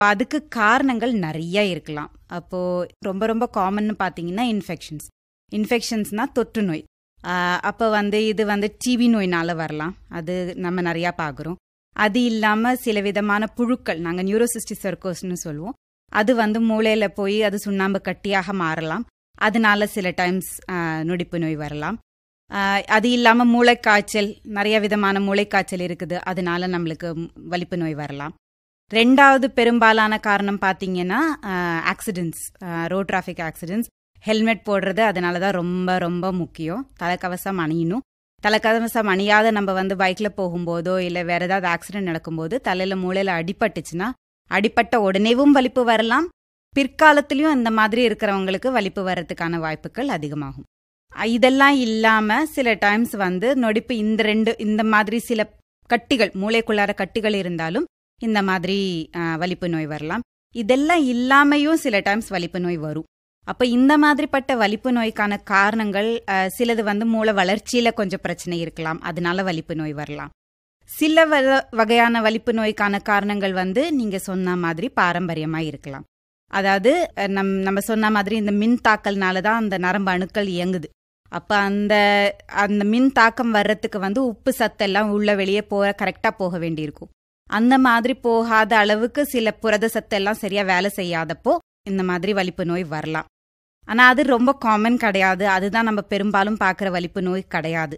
அதுக்கு காரணங்கள் நிறைய இருக்கலாம் அப்போ ரொம்ப ரொம்ப காமன்னு பார்த்தீங்கன்னா இன்ஃபெக்ஷன்ஸ் இன்ஃபெக்ஷன்ஸ்னா தொற்று நோய் அப்போ வந்து இது வந்து டிவி நோயினால வரலாம் அது நம்ம நிறையா பார்க்குறோம் அது இல்லாமல் சில விதமான புழுக்கள் நாங்கள் நியூரோசிஸ்டி சர்க்கோஸ்னு சொல்லுவோம் அது வந்து மூளையில் போய் அது சுண்ணாம்பு கட்டியாக மாறலாம் அதனால சில டைம்ஸ் நொடிப்பு நோய் வரலாம் அது இல்லாமல் மூளைக்காய்ச்சல் நிறைய விதமான மூளைக்காய்ச்சல் இருக்குது அதனால நம்மளுக்கு வலிப்பு நோய் வரலாம் ரெண்டாவது பெரும்பாலான காரணம் பார்த்தீங்கன்னா accidents road traffic accidents helmet போடுறது அதனால தான் ரொம்ப ரொம்ப முக்கியம் தலைக்கவசம் அணியணும் தலைக்கவசம் அணியாத நம்ம வந்து பைக்கில் போகும்போதோ இல்லை வேற ஏதாவது ஆக்சிடென்ட் நடக்கும்போது தலையில் மூளையில் அடிபட்டுச்சுன்னா அடிப்பட்ட உடனேவும் வலிப்பு வரலாம் பிற்காலத்திலையும் இந்த மாதிரி இருக்கிறவங்களுக்கு வலிப்பு வர்றதுக்கான வாய்ப்புகள் அதிகமாகும் இதெல்லாம் இல்லாமல் சில டைம்ஸ் வந்து நொடிப்பு இந்த ரெண்டு இந்த மாதிரி சில கட்டிகள் மூளைக்குள்ளார கட்டிகள் இருந்தாலும் இந்த மாதிரி வலிப்பு நோய் வரலாம் இதெல்லாம் இல்லாமையும் சில டைம்ஸ் வலிப்பு நோய் வரும் அப்போ இந்த மாதிரிப்பட்ட வலிப்பு நோய்க்கான காரணங்கள் சிலது வந்து மூளை வளர்ச்சியில் கொஞ்சம் பிரச்சனை இருக்கலாம் அதனால வலிப்பு நோய் வரலாம் சில வகையான வலிப்பு நோய்க்கான காரணங்கள் வந்து நீங்க சொன்ன மாதிரி பாரம்பரியமாக இருக்கலாம் அதாவது நம் நம்ம சொன்ன மாதிரி இந்த மின் தாக்கல்னால தான் அந்த நரம்பு அணுக்கள் இயங்குது அப்போ அந்த அந்த மின் தாக்கம் வர்றதுக்கு வந்து உப்பு சத்தெல்லாம் உள்ள வெளியே போக கரெக்டாக போக வேண்டியிருக்கும் அந்த மாதிரி போகாத அளவுக்கு சில புரத சத்தெல்லாம் சரியா வேலை செய்யாதப்போ இந்த மாதிரி வலிப்பு நோய் வரலாம் ஆனால் அது ரொம்ப காமன் கிடையாது அதுதான் நம்ம பெரும்பாலும் பார்க்குற வலிப்பு நோய் கிடையாது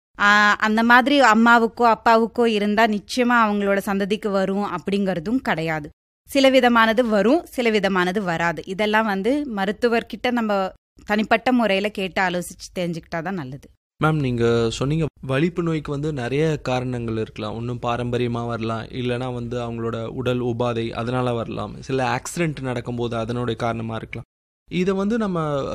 அந்த மாதிரி அம்மாவுக்கோ அப்பாவுக்கோ இருந்தால் நிச்சயமாக அவங்களோட சந்ததிக்கு வரும் அப்படிங்கிறதும் கிடையாது சில விதமானது வரும் சில விதமானது வராது இதெல்லாம் வந்து மருத்துவர்கிட்ட நம்ம தனிப்பட்ட முறையில் கேட்டு ஆலோசிச்சு தெரிஞ்சுக்கிட்டா தான் நல்லது மேம் நீங்கள் சொன்னீங்க வலிப்பு நோய்க்கு வந்து நிறைய காரணங்கள் இருக்கலாம் ஒன்றும் பாரம்பரியமாக வரலாம் இல்லைனா வந்து அவங்களோட உடல் உபாதை அதனால் வரலாம் சில ஆக்சிடென்ட் நடக்கும்போது அதனுடைய காரணமாக இருக்கலாம் இதை வந்து நம்ம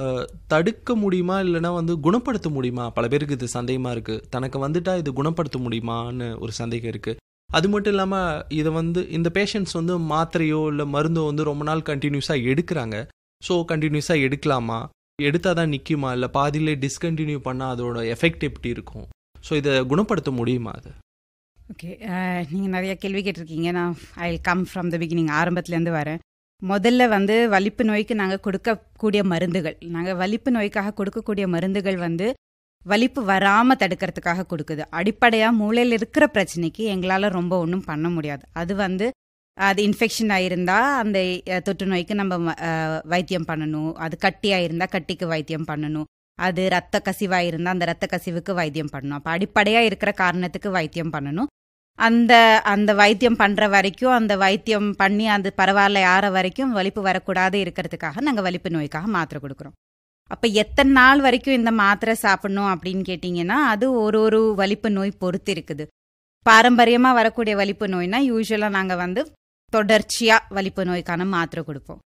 தடுக்க முடியுமா இல்லைனா வந்து குணப்படுத்த முடியுமா பல பேருக்கு இது சந்தேகமாக இருக்குது தனக்கு வந்துட்டா இது குணப்படுத்த முடியுமான்னு ஒரு சந்தேகம் இருக்குது அது மட்டும் இல்லாமல் இதை வந்து இந்த பேஷண்ட்ஸ் வந்து மாத்திரையோ இல்லை மருந்தோ வந்து ரொம்ப நாள் கண்டினியூஸாக எடுக்கிறாங்க ஸோ கண்டினியூஸாக எடுக்கலாமா எடுத்தால் தான் நிற்குமா இல்லை பாதியிலே டிஸ்கண்டினியூ பண்ணால் அதோட எஃபெக்ட் எப்படி இருக்கும் ஸோ இதை குணப்படுத்த முடியுமா அது ஓகே நீங்கள் நிறைய கேள்வி கேட்டிருக்கீங்க நான் I come from the beginning ஆரம்பத்துலேருந்து வரேன் முதல்ல வந்து வலிப்பு நோய்க்கு நாங்கள் கொடுக்கக்கூடிய மருந்துகள் நாங்கள் வலிப்பு நோய்க்காக கொடுக்கக்கூடிய மருந்துகள் வந்து வலிப்பு வராமல் தடுக்கிறதுக்காக கொடுக்குது அடிப்படையாக மூளையில் இருக்கிற பிரச்சனைக்கு எங்களால் ரொம்ப ஒன்றும் பண்ண முடியாது அது வந்து அது இன்ஃபெக்ஷன் ஆயிருந்தா அந்த தொற்று நோய்க்கு நம்ம வைத்தியம் பண்ணணும் அது கட்டியாக இருந்தால் கட்டிக்கு வைத்தியம் பண்ணணும் அது ரத்த கசிவாக இருந்தால் அந்த ரத்த கசிவுக்கு வைத்தியம் பண்ணணும் அப்போ அடிப்படையாக இருக்கிற காரணத்துக்கு வைத்தியம் பண்ணணும் அந்த அந்த வைத்தியம் பண்ணுற வரைக்கும் அந்த வைத்தியம் பண்ணி அது பரவாயில்ல ஆற வரைக்கும் வலிப்பு வரக்கூடாது இருக்கிறதுக்காக நாங்கள் வலிப்பு நோய்க்காக மாத்திரை கொடுக்குறோம் அப்போ எத்தனை நாள் வரைக்கும் இந்த மாத்திரை சாப்பிடணும் அப்படின்னு கேட்டிங்கன்னா அது ஒரு ஒரு வலிப்பு நோய் பொறுத்து இருக்குது பாரம்பரியமாக வரக்கூடிய வலிப்பு நோய்னா யூஸ்வலாக நாங்கள் வந்து தொடர்ச்சியாக வலிப்பு நோய்க்கான மாத்திரை கொடுப்போம்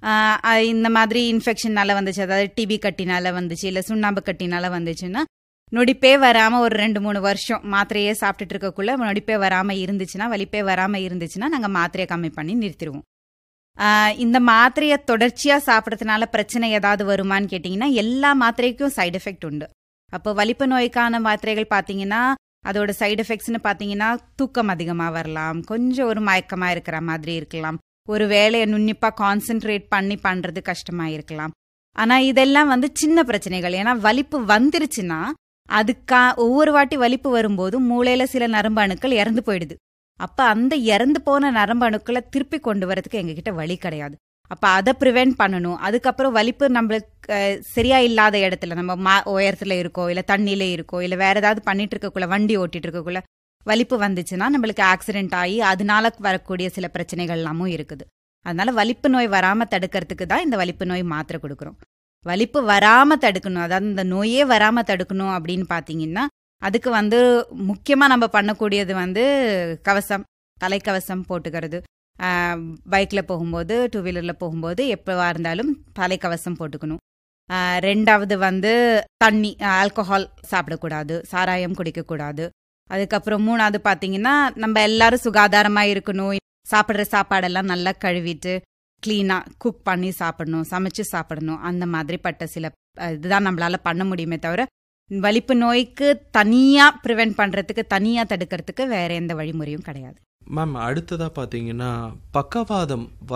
இந்த மாதிரி இன்ஃபெக்ஷனால வந்துச்சு அதாவது டிபி கட்டினால வந்துச்சு இல்லை சுண்ணாம்பு கட்டினால வந்துச்சுன்னா நொடிப்பே வராமல் ஒரு ரெண்டு மூணு வருஷம் மாத்திரையே சாப்பிட்டுட்டு இருக்கக்குள்ள நொடிப்பே வராமல் இருந்துச்சுன்னா வலிப்பே வராமல் இருந்துச்சுன்னா நாங்கள் மாத்திரையை கம்மி பண்ணி நிறுத்திடுவோம் இந்த மாத்திரையை தொடர்ச்சியாக சாப்பிட்றதுனால பிரச்சனை ஏதாவது வருமான்னு கேட்டிங்கன்னா எல்லா மாத்திரைக்கும் சைடு எஃபெக்ட் உண்டு அப்போ வலிப்பு நோய்க்கான மாத்திரைகள் பார்த்தீங்கன்னா அதோட சைடு எஃபெக்ட்ஸ்னு பார்த்தீங்கன்னா தூக்கம் அதிகமாக வரலாம் கொஞ்சம் ஒரு மயக்கமாக இருக்கிற மாதிரி இருக்கலாம் ஒரு வேலையை நுண்ணிப்பாக கான்சென்ட்ரேட் பண்ணி பண்ணுறது கஷ்டமாக இருக்கலாம் ஆனால் இதெல்லாம் வந்து சின்ன பிரச்சனைகள் ஏன்னா வலிப்பு வந்துருச்சுன்னா அதுக்கா ஒவ்வொரு வாட்டி வலிப்பு வரும்போது மூளையில் சில நரம்பு அணுக்கள் இறந்து போயிடுது அப்போ அந்த இறந்து போன நரம்பு அணுக்களை திருப்பி கொண்டு வரதுக்கு எங்ககிட்ட வழி கிடையாது அப்போ அதை ப்ரிவெண்ட் பண்ணணும் அதுக்கப்புறம் வலிப்பு நம்மளுக்கு சரியா இல்லாத இடத்துல நம்ம மா உயரத்தில் இருக்கோ இல்லை தண்ணியில இருக்கோ இல்லை வேற ஏதாவது பண்ணிட்டு இருக்கக்குள்ள வண்டி ஓட்டிட்டு இருக்கக்குள்ள வலிப்பு வந்துச்சுன்னா நம்மளுக்கு ஆக்சிடென்ட் ஆகி அதனால வரக்கூடிய சில பிரச்சனைகள் எல்லாமும் இருக்குது அதனால வலிப்பு நோய் வராமல் தடுக்கிறதுக்கு தான் இந்த வலிப்பு நோய் மாத்திரை கொடுக்குறோம் வலிப்பு வராமல் தடுக்கணும் அதாவது இந்த நோயே வராமல் தடுக்கணும் அப்படின்னு பார்த்தீங்கன்னா அதுக்கு வந்து முக்கியமாக நம்ம பண்ணக்கூடியது வந்து கவசம் தலைக்கவசம் போட்டுக்கிறது பைக்கில் போகும்போது டூ வீலரில் போகும்போது எப்போவா இருந்தாலும் தலைக்கவசம் போட்டுக்கணும் ரெண்டாவது வந்து தண்ணி ஆல்கஹால் சாப்பிடக்கூடாது சாராயம் குடிக்கக்கூடாது அதுக்கப்புறம் மூணாவது பார்த்தீங்கன்னா நம்ம எல்லாரும் சுகாதாரமாக இருக்கணும் சாப்பிட்ற சாப்பாடெல்லாம் நல்லா கழுவிட்டு க்ளீனாக குக் பண்ணி சாப்பிடணும் சமைச்சு சாப்பிடணும் அந்த மாதிரிப்பட்ட சில இதுதான் நம்மளால பண்ண முடியுமே தவிர வலிப்பு நோய்க்கு தனியாக ப்ரிவெண்ட் பண்ணுறதுக்கு தனியாக தடுக்கிறதுக்கு வேற எந்த வழிமுறையும் கிடையாது மேம் அடுத்ததாக பார்த்தீங்கன்னா பக்கவாதம்